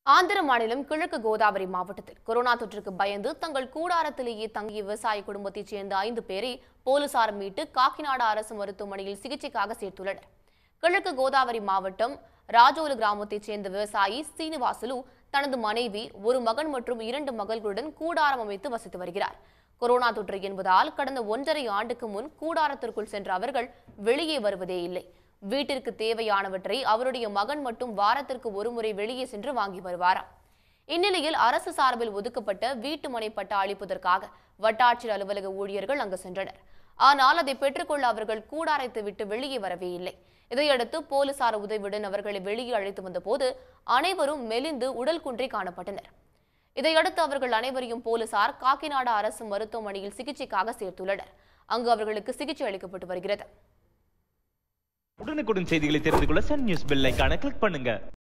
ஆந்திர மாநிலம் கிழக்கு கோதாவரி மாவட்டத்தில் கொரோனா தொற்றுக்கு பயந்து தங்கள் கூடாரத்திலேயே தங்கிய விவசாய குடும்பத்தைச் சேர்ந்த ஐந்து பேரை போலீசார் மீட்டு காக்கிநாடா அரசு மருத்துவமனையில் சிகிச்சைக்காக சேர்த்துள்ளனர் கிழக்கு கோதாவரி மாவட்டம் ராஜோலு கிராமத்தைச் சேர்ந்த விவசாயி சீனிவாசுலு தனது மனைவி ஒரு மகன் மற்றும் இரண்டு மகள்களுடன் கூடாரம் அமைத்து வசித்து வருகிறார் கொரோனா தொற்று என்பதால் கடந்த ஒன்றரை ஆண்டுக்கு முன் கூடாரத்திற்குள் சென்ற அவர்கள் வெளியே வருவதே இல்லை வீட்டிற்கு தேவையானவற்றை அவருடைய மகன் மட்டும் வாரத்திற்கு ஒருமுறை வெளியே சென்று வாங்கி வருவாராம் இந்நிலையில் அரசு சார்பில் ஒதுக்கப்பட்ட வீட்டு மனை பட்டா அளிப்பதற்காக வட்டாட்சியர் அலுவலக ஊழியர்கள் அங்கு சென்றனர் ஆனால் அதை பெற்றுக்கொள்ள அவர்கள் கூடாரைத்து விட்டு வெளியே வரவே இல்லை இதையடுத்து போலீசார் உதவியுடன் அவர்களை வெளியே அழைத்து வந்தபோது அனைவரும் மெலிந்து உடல் குன்றி காணப்பட்டனர் இதையடுத்து அவர்கள் அனைவரையும் போலீசார் காக்கிநாடா அரசு மருத்துவமனையில் சிகிச்சைக்காக சேர்த்துள்ளனர் அங்கு அவர்களுக்கு சிகிச்சை அளிக்கப்பட்டு வருகிறது உடனுக்குடன் செய்திகளை தெரிந்து கொள்ள சன் நியூஸ் பெல் ஐகானை கிளிக் பண்ணுங்க